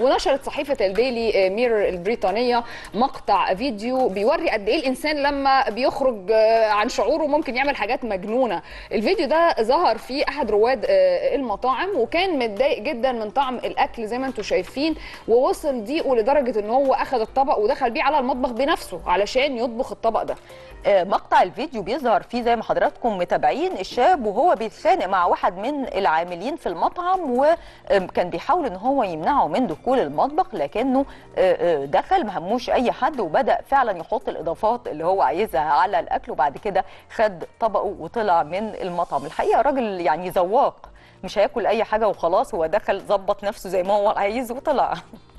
ونشرت صحيفه الديلي ميرور البريطانيه مقطع فيديو بيوري قد ايه الانسان لما بيخرج آه، عن شعوره ممكن يعمل حاجات مجنونه الفيديو ده ظهر فيه احد رواد آه، المطاعم وكان متضايق جدا من طعم الاكل زي ما انتم شايفين ووصل ضيقه لدرجه ان هو اخذ الطبق ودخل بيه على المطبخ بنفسه علشان يطبخ الطبق ده آه، مقطع الفيديو بيظهر فيه زي ما حضراتكم متابعين الشاب وهو بيتخانق مع واحد من العاملين في المطعم وكان بيحاول ان هو يمنعه من دخول المطبخ لكنه آه، آه، دخل ما هموش اي حد وبدا فعلا يحط الاضافات اللي هو عايزها على الاكل وبعد كده خد طبقه وطلع من المطعم الحقيقه راجل يعني ذواق مش هياكل اي حاجه وخلاص هو دخل ظبط نفسه زي ما هو عايز وطلع